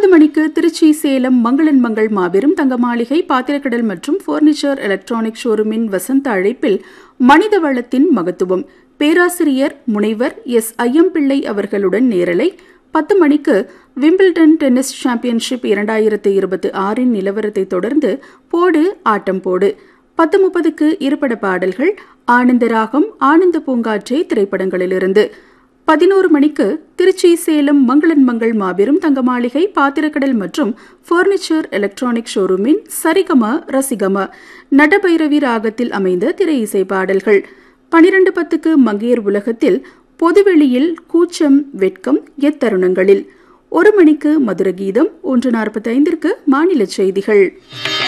மணிக்கு திருச்சி சேலம் மங்களன் மங்கள் மாபெரும் தங்க மாளிகை பாத்திரக்கடல் மற்றும் பர்னிச்சர் எலக்ட்ரானிக் ஷோரூமின் வசந்த அழைப்பில் மனித வளத்தின் மகத்துவம் பேராசிரியர் முனைவர் எஸ் ஐயம்பிள்ளை அவர்களுடன் நேரலை பத்து மணிக்கு விம்பிள்டன் டென்னிஸ் சாம்பியன்ஷிப் இரண்டாயிரத்து இருபத்தி ஆறின் நிலவரத்தை தொடர்ந்து போடு ஆட்டம் போடு பத்து முப்பதுக்கு இருபட பாடல்கள் ஆனந்த ராகம் ஆனந்த பூங்காற்றே திரைப்படங்களிலிருந்து பதினோரு மணிக்கு திருச்சி சேலம் மங்களன் மங்கள் மாபெரும் தங்க மாளிகை பாத்திரக்கடல் மற்றும் பர்னிச்சர் எலக்ட்ரானிக் ஷோரூமின் சரிகம ரசிகம நடபைரவி ராகத்தில் அமைந்த திரை இசை பாடல்கள் பனிரெண்டு பத்துக்கு மங்கையர் உலகத்தில் பொதுவெளியில் கூச்சம் வெட்கம் எத்தருணங்களில் ஒரு மணிக்கு மதுர கீதம் ஒன்று நாற்பத்தைந்திற்கு மாநில செய்திகள்